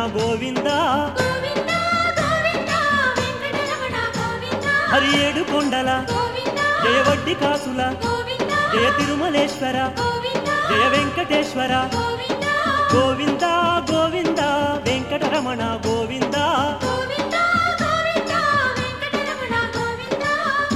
గోవింద గోవింద గోవింద వెంకటరమణ గోవింద హరి ఏడు కొండల గోవింద జయ వడ్డి కాసుల గోవింద జయ తిరుమలేశ్వర గోవింద జయ వెంకటేశ్వర గోవింద గోవింద గోవింద వెంకటరమణ గోవింద గోవింద గోవింద వెంకటరమణ గోవింద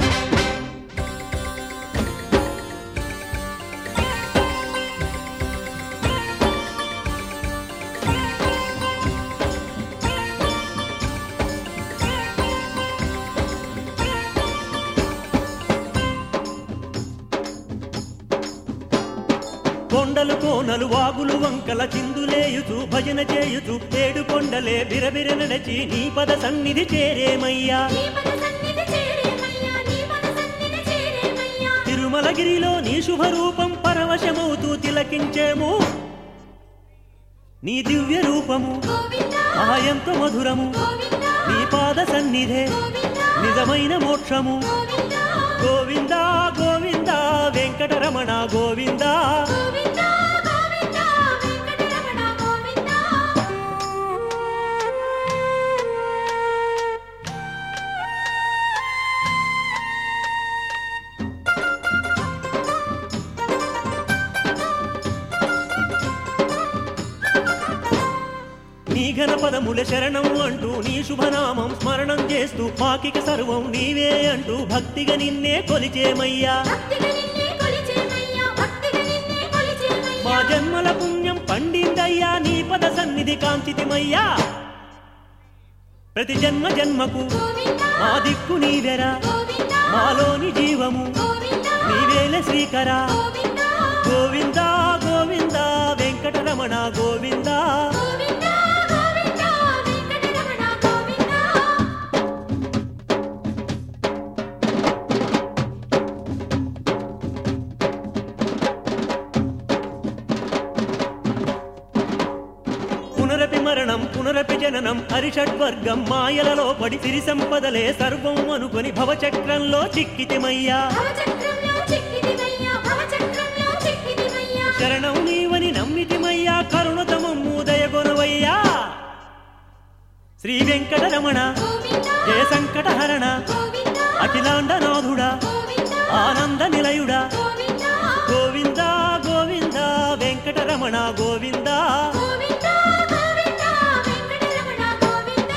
కొండలు కోనలు వాగులు వంకల చిందులేయుచు భజన చేయుచు ఏడు కొండలే బిరబిర నడచి నీ పద సన్నిధి చేరేమయ్యా నీ పద సన్నిధి చేరేమయ్యా నీ పద సన్నిధి చేరేమయ్యా తిరుమలగిరిలో నీ శుభరూపం పరవశమవుతూ తిలకించేము నీ దివ్య రూపము గోవింద ఆయంత మధురము గోవింద నీ పాద సన్నిధే గోవింద నిజమైన మోక్షము గోవింద గోవింద గోవింద వెంకటరమణ గోవింద గోవింద గోవింద వెంకటరమణ గోవింద నీ ఘనపదముల శరణం అంటూ నీ శుభనామం స్మరణం చేస్తూ మాకిక సర్వం నీవే అంటూ భక్తిగా నిన్నే కొలిచేమయ్యా భక్తిగా నిన్నే కొలిచేమయ్యా భక్తిగా నిన్నే మా కొలిచేమయ్యా జన్మల పుణ్యం పండిందయ్యా నీ పద సన్నిధి కాంచితిమయ్యా ప్రతి జన్మ జన్మకు గోవింద మా దిక్కు నీవెరా గోవింద మాలోని జీవము గోవింద నీవేల శ్రీకర గోవింద గోవింద గోవింద వెంకటరమణ గోవింద గోవింద గోవింద వెంకటరమణ గోవింద పునరపి మరణం పునరపి జననం హరిషడ్వర్గం మాయలలో పడి సిరి సంపదలే సర్వం అనుకొని భవచక్రంలో చిక్కితిమయ్యా భవచక్రంలో చిక్కిదివయ్యా భవచక్రంలో చిక్కిదివయ్యా శరణం నీవని నమ్మితిమయ్యా కరుణతమమ్ము దయగొనవయ్యా శ్రీ వెంకటరమణ గోవింద జయ సంకటహరణ గోవింద అఖిలాండనాథుడా గోవింద ఆనంద నిలయుడా గోవింద గోవింద గోవింద వెంకటరమణ గోవింద గోవింద గోవింద వెంకటరమణ గోవింద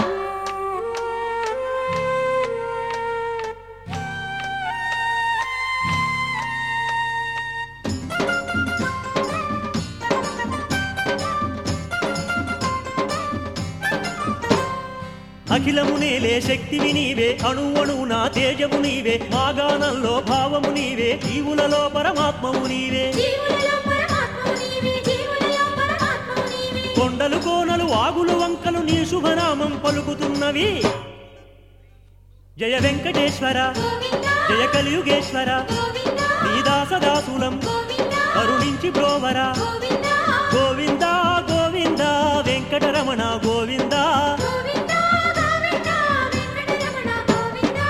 అఖిలము నేలే శక్తివి నీవే అణువణువు నా తేజము నీవే మాగానంలో భావము నీవే జీవులలో పరమాత్మము నీవే జీవులలో పరమాత్మవు నీవే జీవులలో పరమాత్మవు నీవే కొండలు కోనలు వాగులు వంకలు నీ శుభనామం పలుకుతున్నవి జయ వెంకటేశ్వర గోవింద జయ కలియుగేశ్వర గోవింద నీ దాసదాసులం గోవింద కరుణించి బ్రోవరా గోవింద గోవింద గోవింద వెంకటరమణ గోవింద గోవింద గోవింద వెంకటరమణ గోవింద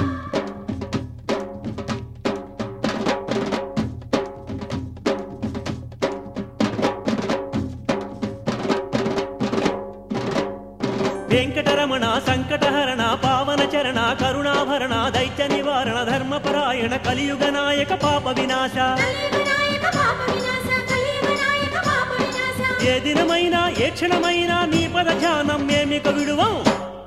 వెంకటరమణ సంకటహరణ పావన చరణ కరుణాభరణ దైత్య నివారణ ధర్మపరాయణ కలియుగ నాయక పాప వినాశ కలియుగనాయక పాప వినాశ కలియుగనాయక పాప వినాశ ఏ దినమైనా ఏ క్షణమైనా నీ పద ధ్యానం మేమిక విడువం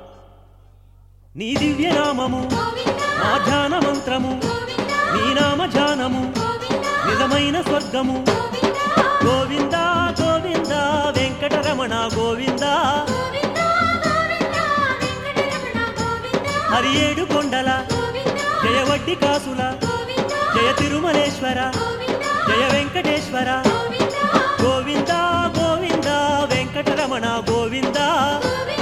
నీ దివ్య నామము గోవింద నా ధ్యాన మంత్రము గోవింద నీ నామ ధ్యానము గోవింద నిజమైన స్వర్గము గోవింద గోవింద గోవింద వెంకటరమణ గోవింద గోవింద గోవింద వెంకటరమణ గోవింద హరి ఏడు కొండల గోవింద జయ వడ్డి కాసుల గోవింద జయ తిరుమలేశ్వర గోవింద జయ వెంకటేశ్వర గోవింద గోవింద గోవింద వెంకటరమణ గోవింద గోవింద